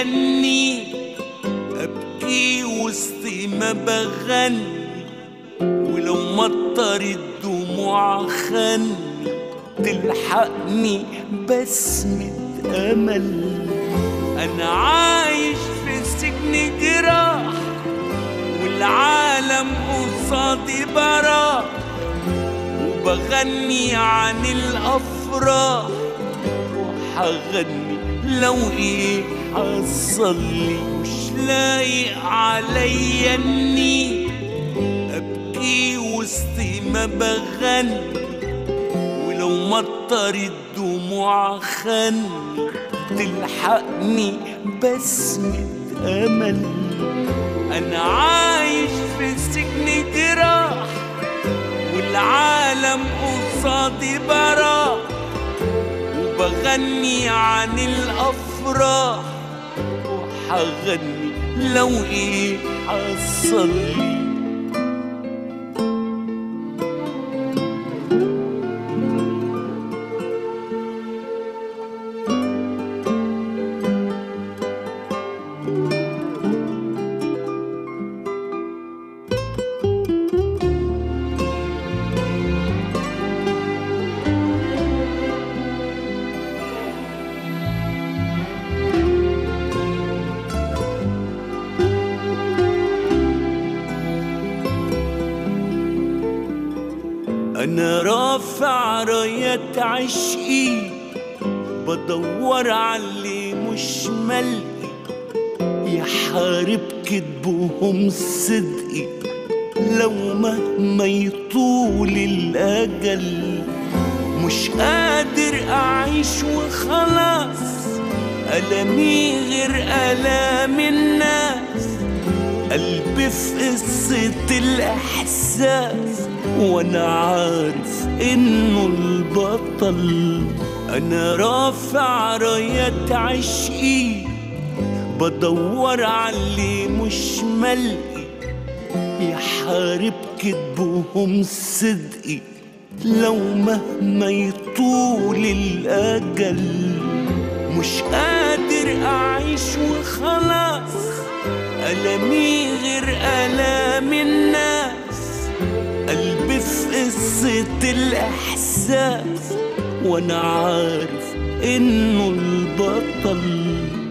اني ابكي وسط ما بغني ولو مطر الدموع خني تلحقني بسمة امل انا عايش في سجن جراح والعالم قصادي براح وبغني عن الافراح وحغني لو ايه حصل لي مش لايق عليا اني ابكي وسط ما بغني ولو مطر الدموع خني تلحقني بسمة امل انا عايش في سجن جراح والعالم قصادي براح وبغني عن الافراح وحغني لو ايه حصل لي أنا رافع راية عشقي بدور على اللي مش ملقي يحارب كذبهم صدقي لو مهما يطول الأجل مش قادر أعيش وخلاص ألمي غير ألام الناس قلبي في قصة الإحساس وأنا عارف إنه البطل أنا رافع راية عشقي بدور على اللي مش ملقي يحارب كذبهم صدقي لو مهما يطول الأجل مش قادر أعيش وخلاص ألمي غير ألام الناس قلبي في قصة الإحساس وأنا عارف إنه البطل